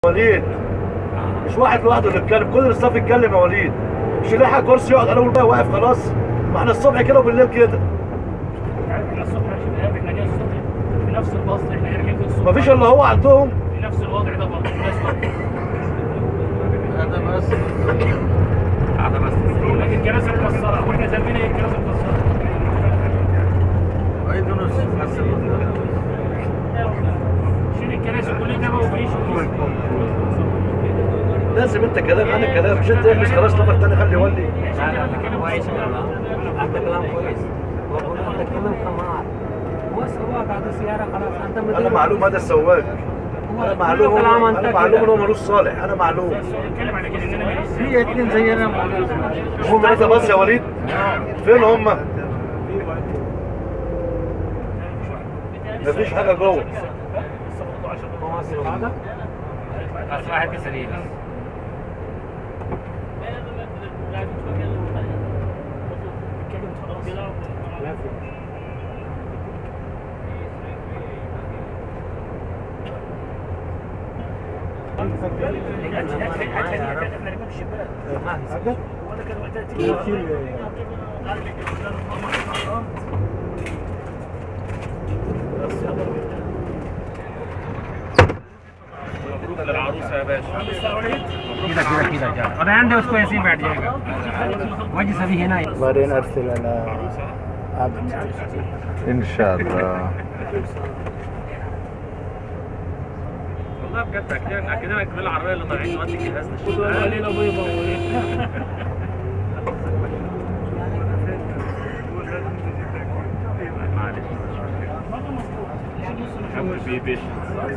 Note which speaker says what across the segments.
Speaker 1: وليد مش واحد لوحده اللي يتكلم كل الاستاف يتكلم يا وليد مش يلاقي كرسي يقعد انا بقى واقف خلاص ما احنا الصبح كده وبالليل كده
Speaker 2: احنا الصبح يا شباب احنا جايين الصبح في نفس الباص احنا رايحين في الصبح
Speaker 1: مفيش الا هو عندهم
Speaker 2: في نفس الوضع ده برضه في نفس الوضع.
Speaker 3: هذا بس
Speaker 4: هذا بس
Speaker 2: لكن الكراسي مكسره واحنا ذنبنا ايه الكراسي مكسره
Speaker 3: عيد ونص حسن
Speaker 2: شيل الكراسي كلها بقى وفيش
Speaker 1: لازم انت كلام انا كلام مش انت احبس خلاص نفر تاني خلي يولي
Speaker 5: كويس والله انت كلام كويس بقول انت كمان كمان هو سواق هذا السياره خلاص انت
Speaker 1: انا
Speaker 5: مدير
Speaker 1: معلوم هذا السواق انا معلوم
Speaker 5: كلام
Speaker 1: هو-
Speaker 5: انت
Speaker 1: انا
Speaker 5: كده.
Speaker 1: معلوم ان هو ملوش صالح انا معلوم
Speaker 2: نتكلم على كده ان انا ماليش
Speaker 5: في اثنين زينا
Speaker 1: هم ثلاثة بس يا وليد فين هم؟ مفيش حاجة جوه
Speaker 4: بس واحد كسرين
Speaker 2: احنا رجال الشباب وانا كان وقتها تيجي
Speaker 4: مبروك للعروسه يا باشا
Speaker 5: كده كده كده جا انا عندي उसको ऐसे ही बैठ जाएगा वजह सभी है ना
Speaker 6: بعدين ارسل انا عبد
Speaker 7: ان شاء الله
Speaker 4: والله بجد اكيد اكيد انا كمان العربيه اللي طالعين دلوقتي جهزنا
Speaker 2: والله ليله بيضه وليله
Speaker 4: معلش حاول بي بيشنس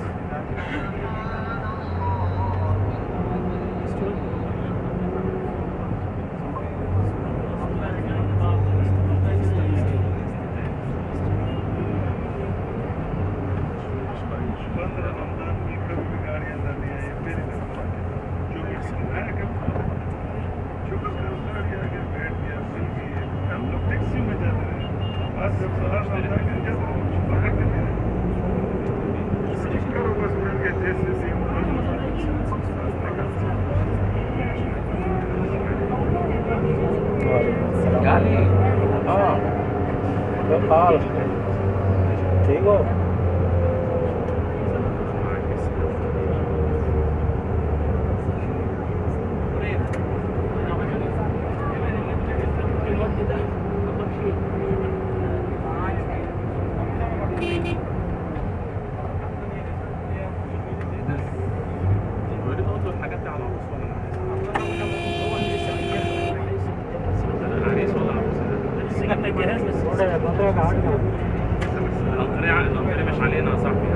Speaker 7: गाली हाँ
Speaker 6: قال ठीक हो
Speaker 4: وليه برضه الحاجات دي على العروس ولا العريس ولا العروسه
Speaker 2: لسه جبنا الجهاز بس
Speaker 4: الأنقرة الأنقرة مش علينا يا صاحبي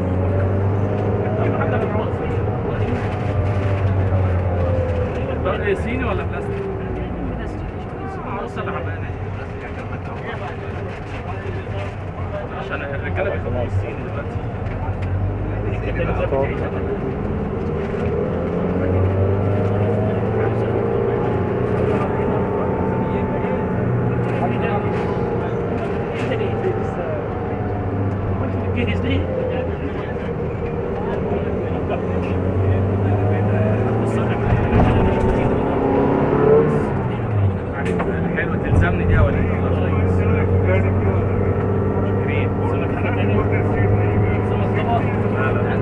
Speaker 4: ده صيني ولا بلاستيك؟ عروسة تعبانة عشان الرجالة بيخافوا من الصيني دلوقتي
Speaker 2: جهز ليه؟
Speaker 4: حلوة تلزمني دي يا وليد شكرين لا لا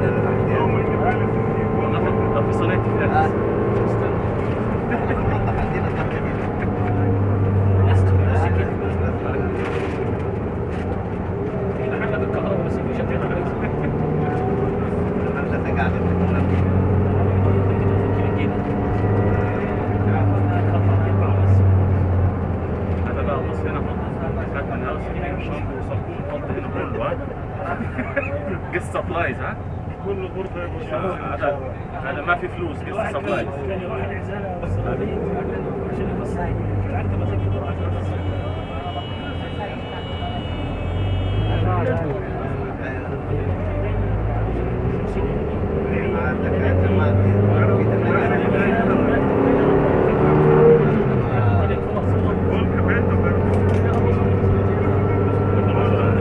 Speaker 4: لا طب في صينية تفاح هذا بقى بص هنا خد من هاوس كيبنج شامبو وصابون وحط هنا كله ها جست سبلايز ها
Speaker 2: كل غرفه يبقى
Speaker 4: هذا هذا ما في فلوس جست سبلايز
Speaker 2: كان يروح العزاله والصلابيه عشان يبص عارف بس كده راح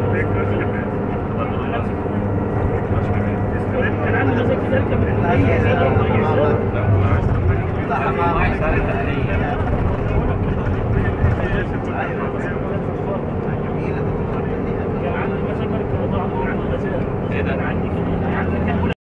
Speaker 2: كان عنده زي كده
Speaker 5: ما يصير تحليل